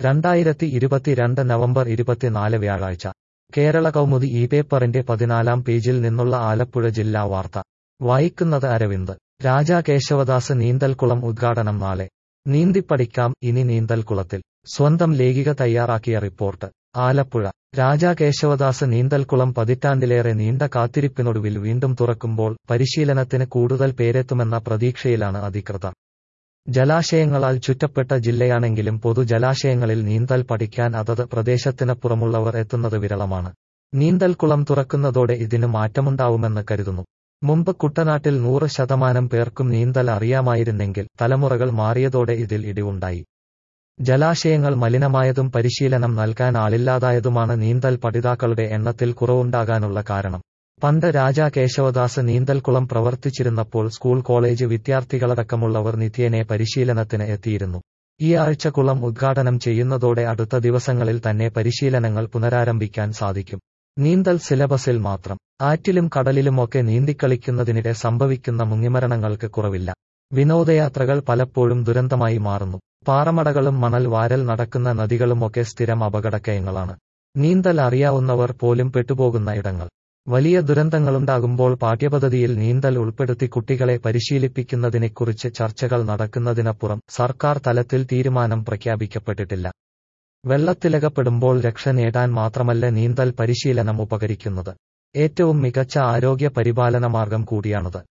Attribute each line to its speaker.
Speaker 1: രണ്ടായിരത്തി ഇരുപത്തിരണ്ട് നവംബർ ഇരുപത്തിനാല് വ്യാഴാഴ്ച കേരള കൗമുദി ഈ പേപ്പറിന്റെ പതിനാലാം പേജിൽ നിന്നുള്ള ആലപ്പുഴ ജില്ലാ വാർത്ത വായിക്കുന്നത് അരവിന്ദ് രാജാ കേശവദാസ് നീന്തൽക്കുളം ഉദ്ഘാടനം നാളെ നീന്തിപ്പടിക്കാം ഇനി നീന്തൽക്കുളത്തിൽ സ്വന്തം ലേഖിക തയ്യാറാക്കിയ റിപ്പോർട്ട് ആലപ്പുഴ രാജാ കേശവദാസ് നീന്തൽക്കുളം പതിറ്റാണ്ടിലേറെ നീണ്ട കാത്തിരിപ്പിനൊടുവിൽ വീണ്ടും തുറക്കുമ്പോൾ പരിശീലനത്തിന് കൂടുതൽ പേരെത്തുമെന്ന പ്രതീക്ഷയിലാണ് അധികൃതർ ജലാശയങ്ങളാൽ ചുറ്റപ്പെട്ട ജില്ലയാണെങ്കിലും പൊതുജലാശയങ്ങളിൽ നീന്തൽ പഠിക്കാൻ അതത് പ്രദേശത്തിനപ്പുറമുള്ളവർ എത്തുന്നത് വിരളമാണ് നീന്തൽക്കുളം തുറക്കുന്നതോടെ ഇതിന് മാറ്റമുണ്ടാവുമെന്ന് കരുതുന്നു മുമ്പ് കുട്ടനാട്ടിൽ നൂറ് ശതമാനം പേർക്കും നീന്തൽ അറിയാമായിരുന്നെങ്കിൽ തലമുറകൾ മാറിയതോടെ ഇതിൽ ഇടിവുണ്ടായി ജലാശയങ്ങൾ മലിനമായതും പരിശീലനം നൽകാൻ ആളില്ലാതായതുമാണ് നീന്തൽ പഠിതാക്കളുടെ എണ്ണത്തിൽ കുറവുണ്ടാകാനുള്ള കാരണം പണ്ട് രാജാ കേശവദാസ് നീന്തൽക്കുളം പ്രവർത്തിച്ചിരുന്നപ്പോൾ സ്കൂൾ കോളേജ് വിദ്യാർത്ഥികളടക്കമുള്ളവർ നിത്യേനെ പരിശീലനത്തിന് എത്തിയിരുന്നു ഈ ആഴ്ച കുളം ഉദ്ഘാടനം ചെയ്യുന്നതോടെ അടുത്ത ദിവസങ്ങളിൽ തന്നെ പരിശീലനങ്ങൾ പുനരാരംഭിക്കാൻ സാധിക്കും നീന്തൽ സിലബസിൽ മാത്രം ആറ്റിലും കടലിലുമൊക്കെ നീന്തിക്കളിക്കുന്നതിനിടെ സംഭവിക്കുന്ന മുങ്ങിമരണങ്ങൾക്ക് കുറവില്ല വിനോദയാത്രകൾ പലപ്പോഴും ദുരന്തമായി മാറുന്നു പാറമടകളും മണൽ വാരൽ നടക്കുന്ന നദികളുമൊക്കെ സ്ഥിരം അപകടക്കയങ്ങളാണ് നീന്തൽ അറിയാവുന്നവർ പോലും പെട്ടുപോകുന്ന ഇടങ്ങൾ വലിയ ദുരന്തങ്ങളുണ്ടാകുമ്പോൾ പാഠ്യപദ്ധതിയിൽ നീന്തൽ ഉൾപ്പെടുത്തി കുട്ടികളെ പരിശീലിപ്പിക്കുന്നതിനെക്കുറിച്ച് ചർച്ചകൾ നടക്കുന്നതിനപ്പുറം സർക്കാർ തലത്തിൽ തീരുമാനം പ്രഖ്യാപിക്കപ്പെട്ടിട്ടില്ല വെള്ളത്തിലകപ്പെടുമ്പോൾ രക്ഷ നേടാൻ മാത്രമല്ല നീന്തൽ പരിശീലനം ഉപകരിക്കുന്നത് ഏറ്റവും മികച്ച ആരോഗ്യ പരിപാലന മാർഗം കൂടിയാണത്